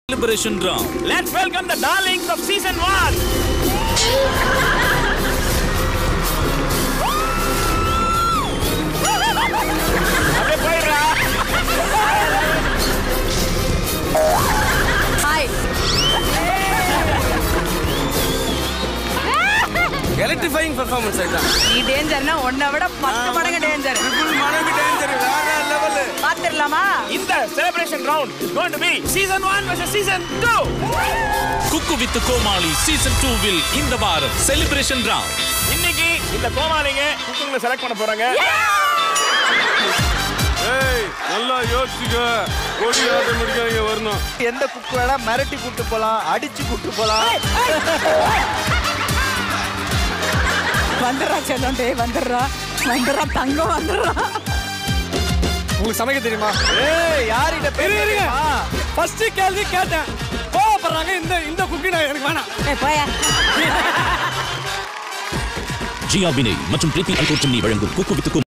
celebration round. Let's welcome the darlings of season one. அப்படியே போயிடுறா hi electrifying performance ஆயிட்டான் நீ டேஞ்சர்னா உன்னை விட பத்து மடங்கு டேஞ்சர் மனைவி டேஞ்சர் வேற லெவல் பாத்துடலாமா இந்த celebration round is going to be season one versus season two. Cook with Comali season டூவில் இந்த வாரம் செலிப்ரேஷன் ரவுண்ட் இன்னைக்கு இந்த கோமாளிங்க குக்குங்களை செலக்ட் பண்ண போறாங்க ஏய் நல்லா யோசிச்சுக்க கொடி ஆட்டோமேட்டிக்கா வரணும் எந்த குக்கு வேணா மிரட்டி கூட்டு போலாம் அடிச்சு கூட்டு போலாம் வந்துடுறா செல்லம் டேய் வந்துடுறா வந்துடுறா தங்கம் வந்துடுறா உங்களுக்கு சமைக்க தெரியுமா ஏய் யார்கிட்ட பேசுறீங்க ஃபர்ஸ்ட் கேள்வி கேட்டேன் கோவப்படுறாங்க இந்த இந்த குக்கி நான் எனக்கு வேணாம் ஏய் போயா ஜியா வினய் மற்றும் பிரீத்தி அல்கோச்சம்னி வழங்கும் குக்கு வித்